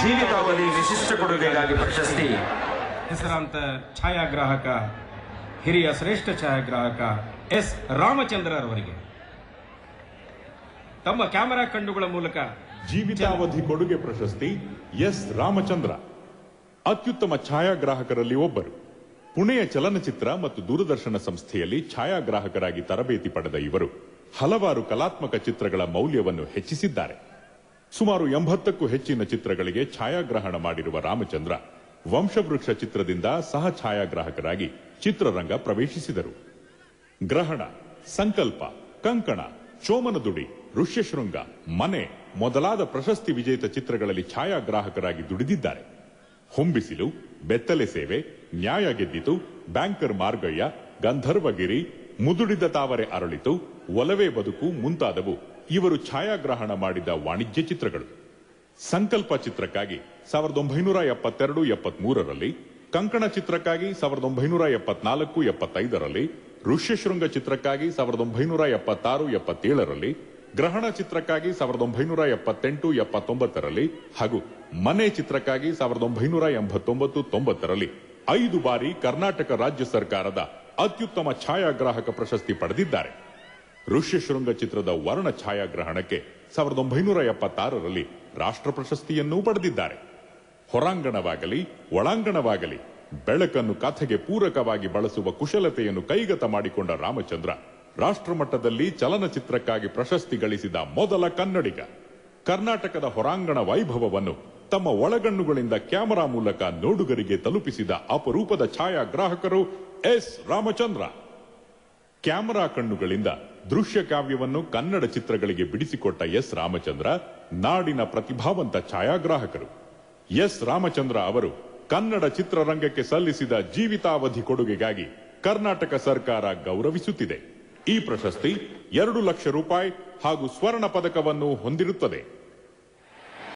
ಜೀವಿತಾವಧಿ ವಿಶಿಷ್ಟ ಕೊಡುಗೆಗಾಗಿ ಪ್ರಶಸ್ತಿ ಹೆಸರಾಂತ ಛಾಯಾಗ್ರಾಹಕ ಹಿರಿಯ ಶ್ರೇಷ್ಠ ಛಾಯಾಗ್ರಾಹಕ ಎಸ್ ರಾಮಚಂದ್ರರವರಿಗೆ ತಮ್ಮ ಕ್ಯಾಮೆರಾ ಕಣ್ಣುಗಳ ಮೂಲಕ ಜೀವಿತಾವಧಿ ಕೊಡುಗೆ ಪ್ರಶಸ್ತಿ ಎಸ್ ರಾಮಚಂದ್ರ ಅತ್ಯುತ್ತಮ ಛಾಯಾಗ್ರಾಹಕರಲ್ಲಿ ಒಬ್ಬರು ಪುಣೆಯ ಚಲನಚಿತ್ರ ಮತ್ತು ದೂರದರ್ಶನ ಸಂಸ್ಥೆಯಲ್ಲಿ ಛಾಯಾಗ್ರಾಹಕರಾಗಿ ತರಬೇತಿ ಪಡೆದ ಇವರು ಹಲವಾರು ಕಲಾತ್ಮಕ ಚಿತ್ರಗಳ ಮೌಲ್ಯವನ್ನು ಹೆಚ್ಚಿಸಿದ್ದಾರೆ ಸುಮಾರು ಎಂಬತ್ತಕ್ಕೂ ಹೆಚ್ಚಿನ ಚಿತ್ರಗಳಿಗೆ ಛಾಯಾಗ್ರಹಣ ಮಾಡಿರುವ ರಾಮಚಂದ್ರ ವಂಶವೃಕ್ಷ ಚಿತ್ರದಿಂದ ಸಹ ಛಾಯಾಗ್ರಾಹಕರಾಗಿ ಚಿತ್ರರಂಗ ಪ್ರವೇಶಿಸಿದರು ಗ್ರಹಣ ಸಂಕಲ್ಪ ಕಂಕಣ ಚೋಮನದುಡಿ ಋಷ್ಯಶೃಂಗ ಮನೆ ಮೊದಲಾದ ಪ್ರಶಸ್ತಿ ವಿಜೇತ ಚಿತ್ರಗಳಲ್ಲಿ ಛಾಯಾಗ್ರಾಹಕರಾಗಿ ದುಡಿದಿದ್ದಾರೆ ಹೊಂಬಿಸಿಲು ಬೆತ್ತಲೆ ಸೇವೆ ನ್ಯಾಯ ಗೆದ್ದಿತು ಬ್ಯಾಂಕರ್ ಮಾರ್ಗಯ್ಯ ಗಂಧರ್ವಗಿರಿ ಮುದುಡಿದ ತಾವರೆ ಅರಳಿತು ಒಲವೇ ಬದುಕು ಮುಂತಾದವು ಇವರು ಛಾಯಾಗ್ರಹಣ ಮಾಡಿದ ವಾಣಿಜ್ಯ ಚಿತ್ರಗಳು ಸಂಕಲ್ಪ ಚಿತ್ರಕ್ಕಾಗಿ ಸಾವಿರದ ಒಂಬೈನೂರ ಎಪ್ಪತ್ತೆರಡು ಎಪ್ಪತ್ಮೂರರಲ್ಲಿ ಕಂಕಣ ಚಿತ್ರಕ್ಕಾಗಿ ಸಾವಿರದ ಒಂಬೈನೂರ ಎಪ್ಪತ್ನಾಲ್ಕು ಎಪ್ಪತ್ತೈದರಲ್ಲಿ ಋಷ್ಯಶೃಂಗ ಚಿತ್ರಕ್ಕಾಗಿ ಸಾವಿರದ ಒಂಬೈನೂರ ಎಪ್ಪತ್ತಾರು ಎಪ್ಪತ್ತೇಳರಲ್ಲಿ ಗ್ರಹಣ ಚಿತ್ರಕ್ಕಾಗಿ ಸಾವಿರದ ಒಂಬೈನೂರ ಎಪ್ಪತ್ತೆಂಟು ಎಪ್ಪತ್ತೊಂಬತ್ತರಲ್ಲಿ ಹಾಗೂ ಮನೆ ಚಿತ್ರಕ್ಕಾಗಿ ಸಾವಿರದ ಒಂಬೈನೂರ ಎಂಬತ್ತೊಂಬತ್ತು ತೊಂಬತ್ತರಲ್ಲಿ ಐದು ಬಾರಿ ಕರ್ನಾಟಕ ರಾಜ್ಯ ಸರ್ಕಾರದ ಅತ್ಯುತ್ತಮ ಛಾಯಾಗ್ರಾಹಕ ಪ್ರಶಸ್ತಿ ಪಡೆದಿದ್ದಾರೆ ಋಷ್ಯಶೃಂಗ ಚಿತ್ರದ ವರ್ಣ ಛಾಯಾಗ್ರಹಣಕ್ಕೆ ಸಾವಿರದ ಒಂಬೈನೂರ ಎಪ್ಪತ್ತಾರರಲ್ಲಿ ರಾಷ್ಟ್ರ ಪ್ರಶಸ್ತಿಯನ್ನೂ ಪಡೆದಿದ್ದಾರೆ ಹೊರಾಂಗಣವಾಗಲಿ ಒಳಾಂಗಣವಾಗಲಿ ಬೆಳಕನ್ನು ಕಥೆಗೆ ಪೂರಕವಾಗಿ ಬಳಸುವ ಕುಶಲತೆಯನ್ನು ಕೈಗತ ಮಾಡಿಕೊಂಡ ರಾಮಚಂದ್ರ ರಾಷ್ಟ್ರಮಟ್ಟದಲ್ಲಿ ಚಲನಚಿತ್ರಕ್ಕಾಗಿ ಪ್ರಶಸ್ತಿ ಗಳಿಸಿದ ಮೊದಲ ಕನ್ನಡಿಗ ಕರ್ನಾಟಕದ ಹೊರಾಂಗಣ ವೈಭವವನ್ನು ತಮ್ಮ ಒಳಗಣ್ಣುಗಳಿಂದ ಕ್ಯಾಮೆರಾ ಮೂಲಕ ನೋಡುಗರಿಗೆ ತಲುಪಿಸಿದ ಅಪರೂಪದ ಛಾಯಾಗ್ರಾಹಕರು ಎಸ್ ರಾಮಚಂದ್ರ ಕ್ಯಾಮೆರಾ ಕಣ್ಣುಗಳಿಂದ ದೃಶ್ಯ ಕಾವ್ಯವನ್ನು ಕನ್ನಡ ಚಿತ್ರಗಳಿಗೆ ಬಿಡಿಸಿಕೊಟ್ಟ ಎಸ್ ರಾಮಚಂದ್ರ ನಾಡಿನ ಪ್ರತಿಭಾವಂತ ಛಾಯಾಗ್ರಾಹಕರು ಎಸ್ ರಾಮಚಂದ್ರ ಅವರು ಕನ್ನಡ ಚಿತ್ರರಂಗಕ್ಕೆ ಸಲ್ಲಿಸಿದ ಜೀವಿತಾವಧಿ ಕೊಡುಗೆಗಾಗಿ ಕರ್ನಾಟಕ ಸರ್ಕಾರ ಗೌರವಿಸುತ್ತಿದೆ ಈ ಪ್ರಶಸ್ತಿ ಎರಡು ಲಕ್ಷ ರೂಪಾಯಿ ಹಾಗೂ ಸ್ವರ್ಣ ಪದಕವನ್ನು ಹೊಂದಿರುತ್ತದೆ